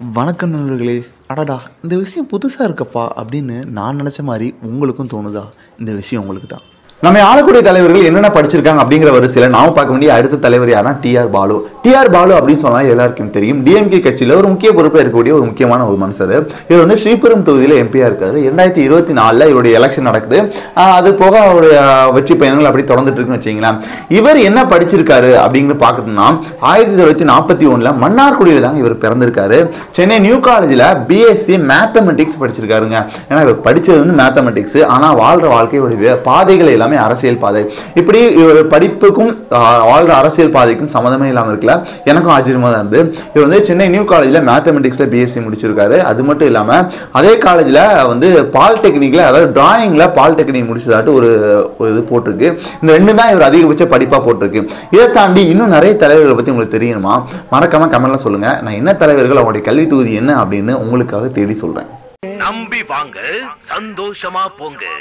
வணக்கம் நண்பர்களே அடடா இந்த விஷயம் புதுசாக இருக்கப்பா அப்படின்னு நான் நினச்ச மாதிரி உங்களுக்கும் தோணுதா இந்த விஷயம் உங்களுக்கு தான் நம்ம ஆளக்கூடிய தலைவர்கள் என்னென்ன படிச்சிருக்காங்க அப்படிங்கிற வரிசையில் நாம பார்க்க வேண்டிய அடுத்த தலைவர் யாருன்னா டிஆர் பாலு டிஆர் பாலு அப்படின்னு சொன்னா எல்லாருக்கும் தெரியும் டிஎம்கே கட்சியில் ஒரு முக்கிய பொறுப்பில் இருக்கக்கூடிய ஒரு முக்கியமான ஒரு மனுஷர் இவர் வந்து ஸ்ரீபெரும் தொகுதியில் எம்பியா இருக்காரு இரண்டாயிரத்தி இருபத்தி நாலில் இவருடைய எலெக்ஷன் நடக்குது ஆஹ் அது போக அவருடைய வெற்றி பயணங்கள் அப்படி தொடர்ந்துட்டு இருக்குன்னு வச்சுங்களேன் இவர் என்ன படிச்சிருக்காரு அப்படிங்கிறது பார்க்கணும்னா ஆயிரத்தி தொள்ளாயிரத்தி நாற்பத்தி ஒண்ணுல மன்னார்குடியில் தாங்க இவர் பிறந்திருக்காரு சென்னை நியூ காலேஜில் பிஎஸ்சி மேத்தமெட்டிக்ஸ் படிச்சிருக்காருங்க ஏன்னா இவர் படிச்சது வந்து மேத்தமெட்டிக்ஸ் ஆனால் வாழ்ற வாழ்க்கையுடைய பாதைகள் எல்லாமே அரசியல் பாதை இப்படி இவர் படிப்புக்கும் ஆஹ், வாழ்ற அரசியல் பாதைக்கும் சம்மந்தமே இல்லாமல் இருக்கல எனக்கும் ஆச்சரியமா தான் இருந்து இவர் வந்து சென்னை நியூ காலேஜில் மேத்தமெட்டிக்ஸில் பிஎஸ்சி முடிச்சிருக்காரு அது மட்டும் இல்லாமல் அதே காலேஜில் வந்து பாலிடெக்னிக்கில் அதாவது டிராயிங்கில் பாலிடெக்னிக் முடிச்சதாட்டு ஒரு ஒரு இது போட்டிருக்கு இந்த ரெண்டு தான் இவர் அதிகபட்ச படிப்பாக போட்டிருக்கு இதை தாண்டி இன்னும் நிறைய தலைவர்களை பற்றி உங்களுக்கு தெரியணுமா மறக்காம கமெண்ட்ல சொல்லுங்க நான் என்ன தலைவர்கள் அவங்களுடைய கல்வி தொகுதி என்ன அப்படின்னு உங்களுக்காக தேடி சொல்றேன் நம்பி வாங்க சந்தோஷமா போங்க